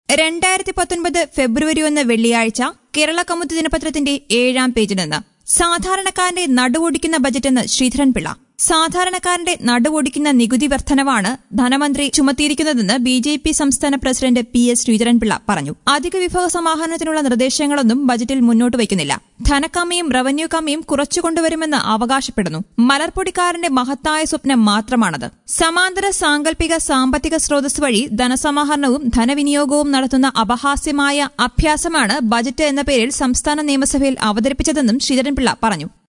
രണ്ടായിരത്തി പത്തൊൻപത് ഫെബ്രുവരി ഒന്ന് വെള്ളിയാഴ്ച കേരള കൗമുദി ദിനപത്രത്തിന്റെ ഏഴാം പേജിൽ നിന്ന് സാധാരണക്കാരന്റെ നടുവൊടിക്കുന്ന ബജറ്റെന്ന് ശ്രീധരൻപിള്ള സാധാരണക്കാരന്റെ നടുവൊടിക്കുന്ന നികുതി വർധനവാണ് ധനമന്ത്രി ചുമത്തിയിരിക്കുന്നതെന്ന് ബി ജെ പി സംസ്ഥാന പ്രസിഡന്റ് പി എസ് ശ്രീധരൻപിള്ള പറഞ്ഞു അധിക വിഭവ സമാഹരണത്തിനുള്ള നിർദ്ദേശങ്ങളൊന്നും ബജറ്റിൽ മുന്നോട്ട് വയ്ക്കുന്നില്ല ധനക്കമ്മിയും റവന്യൂ കമ്മിയും കുറച്ചുകൊണ്ടുവരുമെന്ന് അവകാശപ്പെടുന്നു മലർപ്പൊടിക്കാരന്റെ മഹത്തായ സ്വപ്നം മാത്രമാണത് സമാന്തര സാങ്കല്പിക സാമ്പത്തിക സ്രോതസ് വഴി ധനസമാഹരണവും ധനവിനിയോഗവും നടത്തുന്ന അപഹാസ്യമായ അഭ്യാസമാണ് ബജറ്റ് എന്ന പേരിൽ സംസ്ഥാന നിയമസഭയിൽ അവതരിപ്പിച്ചതെന്നും ശ്രീധരൻപിള്ള പറഞ്ഞു